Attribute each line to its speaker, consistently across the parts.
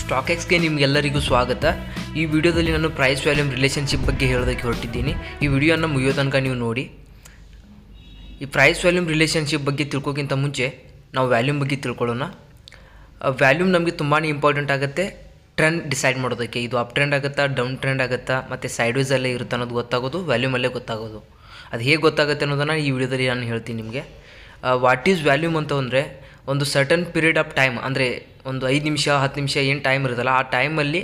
Speaker 1: stock ಎಕ್ಸ್ಗೆ ನಿಮಗೆಲ್ಲರಿಗೂ ಸ್ವಾಗತ ಈ ವಿಡಿಯೋದಲ್ಲಿ ನಾನು ಪ್ರೈಸ್ ವ್ಯಾಲ್ಯೂಮ್ ರಿಲೇಷನ್ಶಿಪ್ ಬಗ್ಗೆ ಹೇಳೋದಕ್ಕೆ ಹೊರಟಿದ್ದೀನಿ ಈ ವಿಡಿಯೋನ ಮುಗಿಯೋ ತನಕ ನೀವು ನೋಡಿ ಈ ಪ್ರೈಸ್ ವ್ಯಾಲ್ಯೂಮ್ ರಿಲೇಷನ್ಶಿಪ್ ಬಗ್ಗೆ ತಿಳ್ಕೋಕ್ಕಿಂತ ಮುಂಚೆ ನಾವು ವ್ಯಾಲ್ಯೂಮ್ ಬಗ್ಗೆ ತಿಳ್ಕೊಳ್ಳೋಣ ವ್ಯಾಲ್ಯೂಮ್ ನಮಗೆ ತುಂಬಾ ಇಂಪಾರ್ಟೆಂಟ್ ಆಗುತ್ತೆ ಟ್ರೆಂಡ್ ಡಿಸೈಡ್ ಮಾಡೋದಕ್ಕೆ ಇದು ಅಪ್ ಟ್ರೆಂಡ್ ಆಗುತ್ತಾ ಡೌನ್ ಟ್ರೆಂಡ್ ಆಗುತ್ತಾ ಮತ್ತು ಸೈಡ್ ವೈಸಲ್ಲೇ ಇರುತ್ತೆ ಅನ್ನೋದು ಗೊತ್ತಾಗೋದು ವ್ಯಾಲ್ಯೂಮಲ್ಲೇ ಗೊತ್ತಾಗೋದು ಅದು ಹೇಗೆ ಗೊತ್ತಾಗುತ್ತೆ ಅನ್ನೋದನ್ನು ಈ ವಿಡಿಯೋದಲ್ಲಿ ನಾನು ಹೇಳ್ತೀನಿ ನಿಮಗೆ ವಾಟ್ ಈಸ್ ವ್ಯಾಲ್ಯೂಮ್ ಅಂತ ಅಂದರೆ ಒಂದು ಸರ್ಟನ್ ಪೀರಿಯಡ್ ಆಫ್ ಟೈಮ್ ಅಂದರೆ ಒಂದು ಐದು ನಿಮಿಷ ಹತ್ತು ನಿಮಿಷ ಏನು ಟೈಮ್ ಇರುತ್ತಲ್ಲ ಆ ಟೈಮಲ್ಲಿ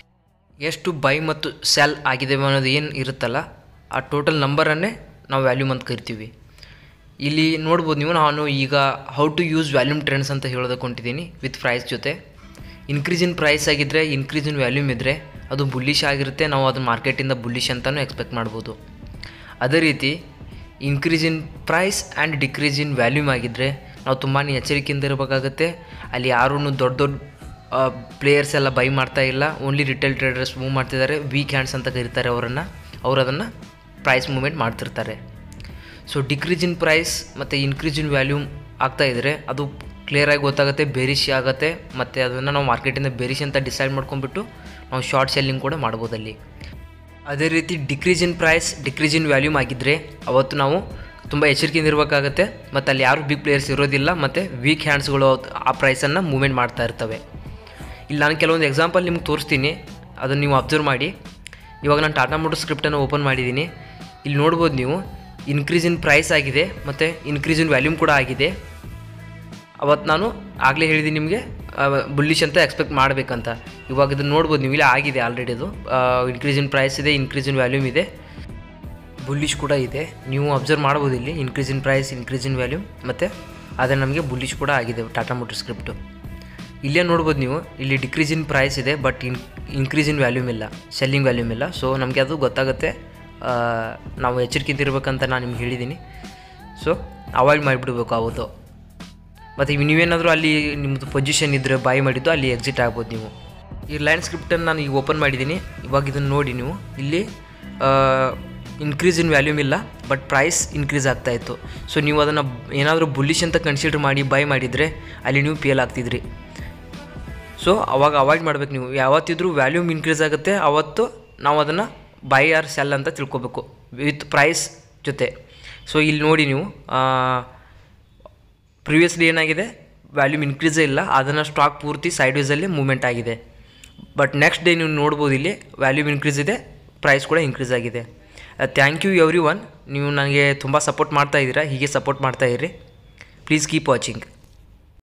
Speaker 1: ಎಷ್ಟು ಬೈ ಮತ್ತು ಸೆಲ್ ಆಗಿದೆ ಅನ್ನೋದು ಏನು ಇರುತ್ತಲ್ಲ ಆ ಟೋಟಲ್ ನಂಬರನ್ನೇ ನಾವು ವ್ಯಾಲ್ಯೂಮ್ ಅಂತ ಕರಿತೀವಿ ಇಲ್ಲಿ ನೋಡ್ಬೋದು ನೀವು ನಾನು ಈಗ how to use volume trends ಅಂತ ಹೇಳೋದಕ್ಕೆ ಹೊಂಟಿದ್ದೀನಿ ವಿತ್ ಪ್ರೈಸ್ ಜೊತೆ ಇನ್ಕ್ರೀಸ್ ಇನ್ ಪ್ರೈಸ್ ಆಗಿದ್ದರೆ ಇನ್ಕ್ರೀಸ್ ಇನ್ ವ್ಯಾಲ್ಯೂಮ್ ಇದ್ದರೆ ಅದು ಬುಲ್ಲಿಶ್ ಆಗಿರುತ್ತೆ ನಾವು ಅದನ್ನ ಮಾರ್ಕೆಟಿಂದ ಬುಲ್ಲಿಶ್ ಅಂತಲೂ ಎಕ್ಸ್ಪೆಕ್ಟ್ ಮಾಡ್ಬೋದು ಅದೇ ರೀತಿ increase in price and decrease in volume ಆಗಿದ್ದರೆ ನಾವು ತುಂಬಾ ಎಚ್ಚರಿಕೆಯಿಂದ ಇರಬೇಕಾಗತ್ತೆ ಅಲ್ಲಿ ಯಾರೂ ದೊಡ್ಡ ದೊಡ್ಡ ಪ್ಲೇಯರ್ಸ್ ಎಲ್ಲ ಬೈ ಮಾಡ್ತಾ ಇಲ್ಲ ಓನ್ಲಿ ರಿಟೇಲ್ ಟ್ರೇಡರ್ಸ್ ಮೂವ್ ಮಾಡ್ತಿದ್ದಾರೆ ವೀಕ್ ಹ್ಯಾಂಡ್ಸ್ ಅಂತ ಕರೀತಾರೆ ಅವರನ್ನು ಅವರು ಅದನ್ನು ಪ್ರೈಸ್ ಮೂವ್ಮೆಂಟ್ ಮಾಡ್ತಿರ್ತಾರೆ ಸೊ ಡಿಕ್ರೀಸ್ ಇನ್ ಪ್ರೈಸ್ ಮತ್ತು ಇನ್ಕ್ರೀಸ್ ಇನ್ ವ್ಯಾಲ್ಯೂಮ್ ಆಗ್ತಾ ಇದ್ದರೆ ಅದು ಕ್ಲಿಯರಾಗಿ ಗೊತ್ತಾಗುತ್ತೆ ಬೇರಿಶ್ ಆಗುತ್ತೆ ಮತ್ತು ಅದನ್ನು ನಾವು ಮಾರ್ಕೆಟಿಂದ ಬೇರಿಶ್ ಅಂತ ಡಿಸೈಡ್ ಮಾಡ್ಕೊಂಡ್ಬಿಟ್ಟು ನಾವು ಶಾರ್ಟ್ ಸೆಲ್ಲಿಂಗ್ ಕೂಡ ಮಾಡ್ಬೋದು ಅಲ್ಲಿ ಅದೇ ರೀತಿ decrease in price decrease in volume ಆಗಿದ್ದರೆ ಅವತ್ತು ನಾವು ತುಂಬ ಎಚ್ಚರಿಕೆಯಿಂದ ಇರಬೇಕಾಗತ್ತೆ ಮತ್ತು ಅಲ್ಲಿ ಯಾರು ಬಿಗ್ ಪ್ಲೇಯರ್ಸ್ ಇರೋದಿಲ್ಲ ಮತ್ತು ವೀಕ್ ಹ್ಯಾಂಡ್ಸ್ಗಳು ಆ ಪ್ರೈಸನ್ನು ಮೂವ್ಮೆಂಟ್ ಮಾಡ್ತಾ ಇರ್ತವೆ ಇಲ್ಲಿ ನಾನು ಕೆಲವೊಂದು ಎಕ್ಸಾಂಪಲ್ ನಿಮ್ಗೆ ತೋರಿಸ್ತೀನಿ ಅದನ್ನು ನೀವು ಅಬ್ಸರ್ವ್ ಮಾಡಿ ಇವಾಗ ನಾನು ಟಾಟಾ ಮೋಟರ್ ಸ್ಕ್ರಿಪ್ಟನ್ನು ಓಪನ್ ಮಾಡಿದ್ದೀನಿ ಇಲ್ಲಿ ನೋಡ್ಬೋದು ನೀವು ಇನ್ಕ್ರೀಸ್ ಇನ್ ಪ್ರೈಸ್ ಆಗಿದೆ ಮತ್ತು ಇನ್ಕ್ರೀಸ್ ಇನ್ ವ್ಯಾಲ್ಯೂಮ್ ಕೂಡ ಆಗಿದೆ ಅವತ್ತು ನಾನು ಆಗಲೇ ಹೇಳಿದ್ದೀನಿ ನಿಮಗೆ ಬುಲ್ಲಿಶ್ ಅಂತ ಎಕ್ಸ್ಪೆಕ್ಟ್ ಮಾಡಬೇಕಂತ ಇವಾಗ ಇದನ್ನು ನೋಡ್ಬೋದು ನೀವು ಇಲ್ಲ ಆಗಿದೆ ಆಲ್ರೆಡಿ ಇದು ಇನ್ಕ್ರೀಸ್ ಇನ್ ಪ್ರೈಸ್ ಇದೆ ಇನ್ಕ್ರೀಸ್ ಇನ್ ವ್ಯಾಲ್ಯೂಮ್ ಇದೆ ಬುಲ್ಲಿಶ್ ಕೂಡ ಇದೆ ನೀವು ಅಬ್ಸರ್ವ್ ಮಾಡ್ಬೋದು ಇಲ್ಲಿ increase in price increase in volume ಮತ್ತು ಅದೇ ನಮಗೆ ಬುಲ್ಲಿಶ್ ಕೂಡ ಆಗಿದೆ ಟಾಟಾ ಮೋಟರ್ ಸ್ಕ್ರಿಪ್ಟು ಇಲ್ಲೇ ನೋಡ್ಬೋದು ನೀವು ಇಲ್ಲಿ ಡಿಕ್ರೀಸ್ ಇನ್ ಪ್ರೈಸ್ ಇದೆ but in increase in volume ಇಲ್ಲ ಸೆಲ್ಲಿಂಗ್ ವ್ಯಾಲ್ಯೂಮ್ ಇಲ್ಲ ಸೊ ನಮಗೆ ಅದು ಗೊತ್ತಾಗುತ್ತೆ ಆ, ನಾವು ಎಚ್ಚರಿಕೆಯಿಂದ ಇರಬೇಕಂತ ನಾನು ನಿಮ್ಗೆ ಹೇಳಿದ್ದೀನಿ ಸೊ ಅವಾಯ್ಡ್ ಮಾಡಿಬಿಡ್ಬೇಕು ಅವತ್ತು ಮತ್ತು ಇವ್ ನೀವೇನಾದರೂ ಅಲ್ಲಿ ನಿಮ್ಮದು ಪೊಸಿಷನ್ ಇದ್ದರೆ ಬಾಯ್ ಮಾಡಿದ್ದು ಅಲ್ಲಿ ಎಕ್ಸಿಟ್ ಆಗ್ಬೋದು ನೀವು ಈ ಲೈನ್ ಸ್ಕ್ರಿಪ್ಟನ್ನು ನಾನು ಈಗ ಓಪನ್ ಮಾಡಿದ್ದೀನಿ ಇವಾಗ ಇದನ್ನು ನೋಡಿ ನೀವು ಇಲ್ಲಿ ಇನ್ಕ್ರೀಸ್ ಇನ್ ವ್ಯಾಲ್ಯೂಮ್ ಇಲ್ಲ ಬಟ್ ಪ್ರೈಸ್ ಇನ್ಕ್ರೀಸ್ ಆಗ್ತಾ ಇತ್ತು ಸೊ ನೀವು ಅದನ್ನು ಏನಾದರೂ ಬುಲ್ಲಿಶ್ ಅಂತ ಕನ್ಸಿಡರ್ ಮಾಡಿ ಬೈ ಮಾಡಿದರೆ ಅಲ್ಲಿ ನೀವು ಪಿ ಎಲ್ ಆಗ್ತಿದ್ರಿ ಸೊ ಅವಾಗ ಅವಾಯ್ಡ್ ಮಾಡ್ಬೇಕು ನೀವು ಯಾವತ್ತಿದ್ರೂ ವ್ಯಾಲ್ಯೂಮ್ ಇನ್ಕ್ರೀಸ್ ಆಗುತ್ತೆ ಅವತ್ತು ನಾವು ಅದನ್ನು ಬೈ ಆರ್ ಸೆಲ್ ಅಂತ ತಿಳ್ಕೊಬೇಕು ವಿತ್ ಪ್ರೈಸ್ ಜೊತೆ ಸೊ ಇಲ್ಲಿ ನೋಡಿ ನೀವು ಪ್ರಿವಿಯಸ್ಲಿ ಏನಾಗಿದೆ ವ್ಯಾಲ್ಯೂಮ್ ಇನ್ಕ್ರೀಸೇ ಇಲ್ಲ ಅದನ್ನು ಸ್ಟಾಕ್ ಪೂರ್ತಿ ಸೈಡ್ ವೈಸಲ್ಲಿ ಮೂವ್ಮೆಂಟ್ ಆಗಿದೆ ಬಟ್ ನೆಕ್ಸ್ಟ್ ಡೇ ನೀವು ನೋಡ್ಬೋದು ಇಲ್ಲಿ ವ್ಯಾಲ್ಯೂಮ್ ಇನ್ಕ್ರೀಸ್ ಇದೆ ಪ್ರೈಸ್ ಕೂಡ ಇನ್ಕ್ರೀಸ್ ಆಗಿದೆ ಥ್ಯಾಂಕ್ ಯು ಎವ್ರಿ ಒನ್ ನೀವು ನನಗೆ ತುಂಬ ಸಪೋರ್ಟ್ ಮಾಡ್ತಾ ಇದ್ದೀರಾ ಹೀಗೆ ಸಪೋರ್ಟ್ ಮಾಡ್ತಾ ಇರಿ ಪ್ಲೀಸ್ ಕೀಪ್ ವಾಚಿಂಗ್